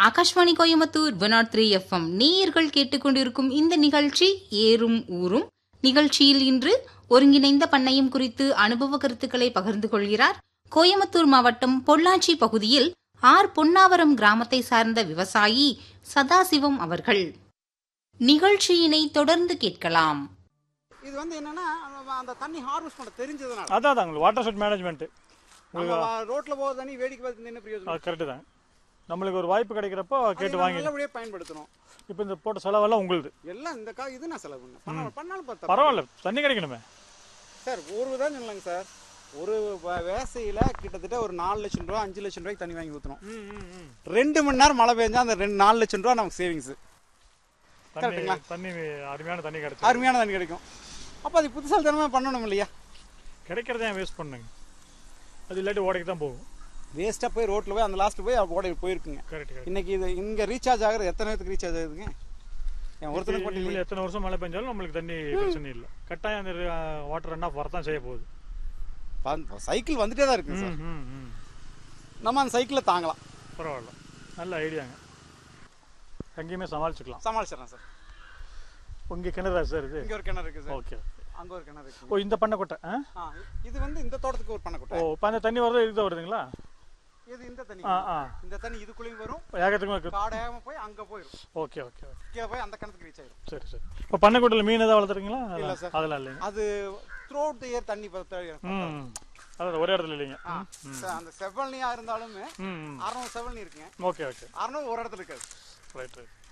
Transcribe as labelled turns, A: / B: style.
A: Akashvani Coimbatore one naught three FM நேயர்கள் கேட்டுக்கொண்டிருக்கும் இந்த நிகழ்ச்சி ஏறும் ஊரும் நிகழ்ச்சியில் இன்று ஒருங்கிணைந்த பண்ணையம் குறித்து அனுபவ கருத்துக்களை பகிர்ந்து கொள்கிறார் கோயம்புத்தூர் மாவட்டம் பொள்ளாச்சி பகுதியில் ஆர் பொன்னாவரம் கிராமத்தை சார்ந்த விவசாயி சதாசிவம் அவர்கள் நிகழ்ச்சியினை தொடர்ந்து கேட்கலாம்
B: இது வந்து என்னன்னா அந்த- அந்த தண்ணி ஹார்வெஸ்ட் பண்ண தெரிஞ்சதுனால
C: அதான் அதான் உங்களுக்கு வாட்டர் ஷெட் மேனேஜ்மெண்ட்
B: நம்ம ரோட்ல போகிற தண்ணி வேடிக்கை பார்த்து என்ன பிரயோஜனம்
C: அது கரெக்டு தான் நம்மளுக்கு ஒரு வாய்ப்பு கிடைக்கிறப்போ
B: அதை
C: கேட்டு
B: நம்ம
C: வாங்கி
B: நல்லபடியா பயன்படுத்தணும்
C: இப்போ இந்த போட்ட செலவெல்லாம் உங்களுது
B: எல்லாம் இந்த கா இது நான் செலவு பண்ணேன் பண்ண- பண்ணாலும் பார்த்தா
C: பரவாயில்ல தண்ணி கிடைக்கணுமே
B: சார் ஒரு தான் சொல்லலைங்க சார் ஒரு வ- வேசையில கிட்டத்தட்ட ஒரு நாலு லட்சம் ரூபா அஞ்சு லட்சம் ரூபாய்க்கு தண்ணி வாங்கி ஊற்றணும் ரெண்டு மணி நேரம் மழை பெஞ்சா அந்த ரெண்டு நாலு லட்சம் ரூபா நமக்கு சேவிங்ஸ்
C: தண்ணி தண்ணி அருமையான தண்ணி கிடைச்சு
B: அருமையான தண்ணி கிடைக்கும் அப்போ அது புத்திசாலி தினமே பண்ணணும் இல்லையா
C: கிடைக்கிறத ஏன் வேஸ்ட் பண்ணுங்க அது இல்லாட்டி ஓடைக்கு தான் போகும்
B: வேஸ்ட்டாக போய் ரோட்டில் போய் அந்த லாஸ்ட் போய் ஓட போயிருக்குங்க
C: கரெக்ட் கரெக்ட்
B: இன்னைக்கு இது இங்கே ரீசார்ஜ் ஆகுறது எத்தனை நேரத்துக்கு ரீசார்ஜ் ஆகுதுங்க என் ஒருத்தனுக்கு மட்டும்
C: இவ்வளவு எத்தனை வருஷம் மழை பெஞ்சாலும் நம்மளுக்கு தண்ணி பிரச்சனை இல்லை கட்டாயம் அந்த வாட்டர் ரன் ஆஃப் வரத்தான் செய்ய போகுது
B: இல்லையா சைக்கிள் வந்துட்டே தான் இருக்குங்க சார்
C: ம், ம், ம்.
B: நம்ம அந்த சைக்கிளில் தாங்கலாம்
C: பரவாயில்ல நல்ல ஐடியாங்க எங்கேயுமே சமாளிச்சுக்கலாம்
B: சமாளிச்சிடலாம் சார்
C: உங்க கிணறா சார் இது
B: இங்கே ஒரு கிணறு இருக்கு சார்
C: ஓகே
B: அங்கே ஒரு கிணறு இருக்கு
C: ஓ இந்த பண்ணைக்கொட்டை ஆ
B: ஆ இது வந்து இந்த தோட்டத்துக்கு ஒரு
C: ஓ
B: பண்ணக்கூட்ட
C: இப்போ அந்த தண்ணி வருது இதுதான் வருதுங்களா
B: இது இந்த தண்ணி
C: ஆ ஆ
B: இந்த தண்ணி இதுக்குள்ளேயும் வரும்
C: ஏகத்துக்கும் இருக்கு
B: காடாம போய் அங்கே போயிடும்
C: ஓகே ஓகே ஓகே
B: கீழே போய் அந்த கிணத்துக்கு ரீச் ஆயிடும்
C: சரி சரி இப்போ பண்ணைக்கூட்டில் மீன் ஏதாவது வளர்த்துறீங்களா
B: இல்ல
C: அதெல்லாம்
B: சார்.
C: அதெல்லாம் இல்லைங்க
B: அது த்ரூ அவுட் த இயர் தண்ணி பத்த-
C: ம் அதான் ஒரே இடத்துல இல்லைங்க
B: ஆ, சார், அந்த செவ்வல்னியா இருந்தாலுமே
C: ம் ம்
B: அறுநூறு செவ்வல்னி இருக்குங்க
C: ஓகே ஓகே
B: அறுநூறு ஒரு இடத்துல இருக்காது
C: ரைட் ரைட்